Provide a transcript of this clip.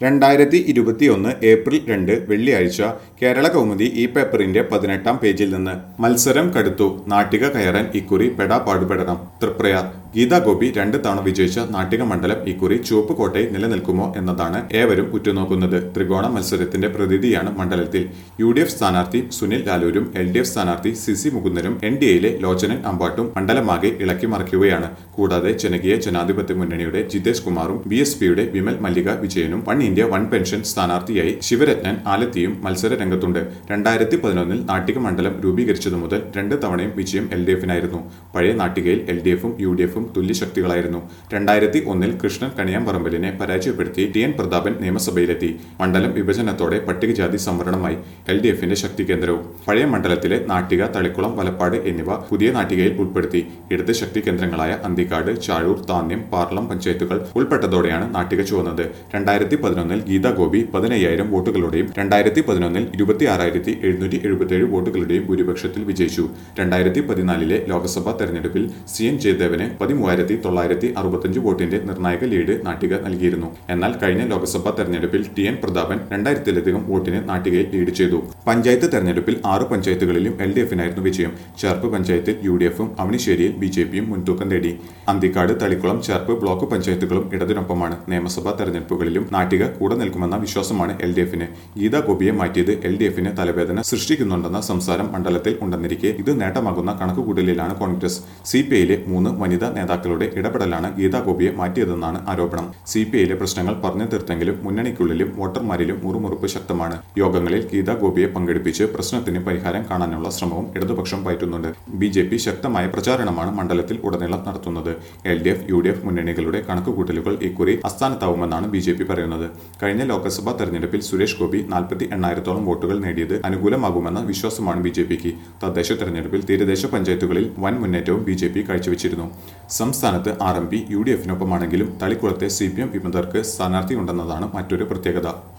രണ്ടായിരത്തി ഇരുപത്തിയൊന്ന് ഏപ്രിൽ രണ്ട് വെള്ളിയാഴ്ച കേരള കൗമുദി ഈ പേപ്പറിന്റെ പതിനെട്ടാം പേജിൽ നിന്ന് മത്സരം കടുത്തു നാട്ടിക കയറാൻ ഇക്കുറി പെടാ പാടുപെടണം തൃപ്രയാർ ഗീതാ ഗോപി രണ്ട് തവണ വിജയിച്ച നാട്ടിക മണ്ഡലം ഇക്കുറി ചുവപ്പ് കോട്ടയിൽ നിലനിൽക്കുമോ എന്നതാണ് ഏവരും ഉറ്റുനോക്കുന്നത് ത്രികോണ മത്സരത്തിന്റെ പ്രതീതിയാണ് മണ്ഡലത്തിൽ യു ഡി എഫ് സ്ഥാനാർത്ഥി സുനിൽ ലാലൂരും എൽ ഡി എഫ് സ്ഥാനാർത്ഥി സി സി മുകുന്ദനും എൻ ഡി എയിലെ ലോചനൻ അമ്പാട്ടും മണ്ഡലമാകെ ഇളക്കി മറിക്കുകയാണ് കൂടാതെ ജനകീയ ജനാധിപത്യ മുന്നണിയുടെ ജിതേഷ് കുമാറും ബി എസ് പിയുടെ വിമൽ മല്ലിക വിജയനും വൺ ഇന്ത്യ വൺ പെൻഷൻ സ്ഥാനാർത്ഥിയായി ശിവരത്നൻ ആലത്തിയും മത്സര രംഗത്തുണ്ട് രണ്ടായിരത്തി പതിനൊന്നിൽ നാട്ടിക മണ്ഡലം രൂപീകരിച്ചതു മുതൽ രണ്ട് തവണയും വിജയം എൽ ഡി എഫിനായിരുന്നു പഴയ നാട്ടികയിൽ എൽ ഡി എഫും യു ഡി എഫും തുല്യശക്തികളായിരുന്നു രണ്ടായിരത്തി ഒന്നിൽ കൃഷ്ണൻ കണിയാമ്പറമ്പലിനെ പരാജയപ്പെടുത്തി ടി എൻ പ്രതാപൻ നിയമസഭയിലെത്തി മണ്ഡലം വിഭജനത്തോടെ പട്ടികജാതി സംവരണമായി എൽ ഡി എഫിന്റെ ശക്തി കേന്ദ്രവും പഴയ മണ്ഡലത്തിലെ നാട്ടിക തളിക്കുളം വലപ്പാട് എന്നിവ പുതിയ നാട്ടികയിൽ ഉൾപ്പെടുത്തി ഇടത് ശക്തി കേന്ദ്രങ്ങളായ അന്തിക്കാട് ചാഴൂർ താന്യം പാർലം പഞ്ചായത്തുകൾ ഉൾപ്പെട്ടതോടെയാണ് നാട്ടിക ചുവന്നത് രണ്ടായിരത്തി പതിനൊന്നിൽ ഗീതാ ഗോപി പതിനയ്യായിരം വോട്ടുകളുടെയും രണ്ടായിരത്തി പതിനൊന്നിൽ ഇരുപത്തി ആറായിരത്തി എഴുന്നൂറ്റി എഴുപത്തിയേഴ് വോട്ടുകളുടെയും ഭൂരിപക്ഷത്തിൽ വിജയിച്ചു രണ്ടായിരത്തി പതിനാലിലെ ലോക്സഭാ തെരഞ്ഞെടുപ്പിൽ സി എൻ ജയദേവന് പതിമൂവായിരത്തി തൊള്ളായിരത്തി അറുപത്തഞ്ച് വോട്ടിന്റെ നിർണായക ലീഡ് നാട്ടിക നൽകിയിരുന്നു എന്നാൽ കഴിഞ്ഞ ലോക്സഭാ തെരഞ്ഞെടുപ്പിൽ ടി എൻ പ്രതാപൻ രണ്ടായിരത്തിലധികം വോട്ടിന് നാട്ടികയിൽ ലീഡ് ചെയ്തു പഞ്ചായത്ത് തെരഞ്ഞെടുപ്പിൽ ആറ് പഞ്ചായത്തുകളിലും എൽ ഡി എഫിനായിരുന്നു വിജയം ചേർപ്പ് പഞ്ചായത്തിൽ യു ഡി എഫും അവണിശ്ശേരിയിൽ ബി ജെ പിയും മുൻതൂക്കം നേടി അന്തിക്കാട് തളിക്കുളം ചേർപ്പ് ബ്ലോക്ക് പഞ്ചായത്തുകളും ഇടതിനൊപ്പമാണ് നിയമസഭാ തെരഞ്ഞെടുപ്പുകളിലും നാട്ടിക കൂടെ നിൽക്കുമെന്ന വിശ്വാസമാണ് എൽ ഡി എഫിന് ഗീതാ ഗോപിയെ മാറ്റിയത് എൽ ഡി എഫിന് തലവേദന സൃഷ്ടിക്കുന്നുണ്ടെന്ന സംസാരം മണ്ഡലത്തിൽ ഉണ്ടെന്നിരിക്കെ ഇത് നേട്ടമാകുന്ന കണക്കുകൂട്ടലിലാണ് കോൺഗ്രസ് സി പി ഐയിലെ മൂന്ന് വനിതാ നേതാക്കളുടെ ഇടപെടലാണ് ഗീതാ ഗോപിയെ മാറ്റിയതെന്നാണ് ആരോപണം സി പി ഐയിലെ പ്രശ്നങ്ങൾ പറഞ്ഞു തീർത്തെങ്കിലും മുന്നണിക്കുള്ളിലും വോട്ടർമാരിലും മുറുമുറുപ്പ് ശക്തമാണ് യോഗങ്ങളിൽ ഗീതാ ഗോപിയെ പങ്കെടുപ്പിച്ച് പ്രശ്നത്തിന് പരിഹാരം കാണാനുള്ള ശ്രമവും ഇടതുപക്ഷം പയറ്റുന്നുണ്ട് ബി ജെ പി ശക്തമായ പ്രചാരണമാണ് മണ്ഡലത്തിൽ ഉടനീളം നടത്തുന്നത് L D F U D F മുന്നണികളുടെ കണക്കുകൂട്ടലുകൾ ഇക്കുറി അസ്ഥാനത്താവുമെന്നാണ് ബി ജെ പി പറയുന്നത് കഴിഞ്ഞ ലോക്സഭാ തെരഞ്ഞെടുപ്പിൽ സുരേഷ് ഗോപി നാൽപ്പത്തി എണ്ണായിരത്തോളം വോട്ടുകൾ നേടിയത് അനുകൂലമാകുമെന്ന വിശ്വാസമാണ് ബി ജെ പിക്ക് തദ്ദേശ തെരഞ്ഞെടുപ്പിൽ തീരദേശ പഞ്ചായത്തുകളിൽ വൻ മുന്നേറ്റവും ബി ജെ പി കാഴ്ചവെച്ചിരുന്നു സംസ്ഥാനത്ത് R M P U D എഫിനൊപ്പമാണെങ്കിലും തളിക്കുളത്തെ സി പി എം വിമതർക്ക് സ്ഥാനാർത്ഥിയുണ്ടെന്നതാണ് മറ്റൊരു പ്രത്യേകത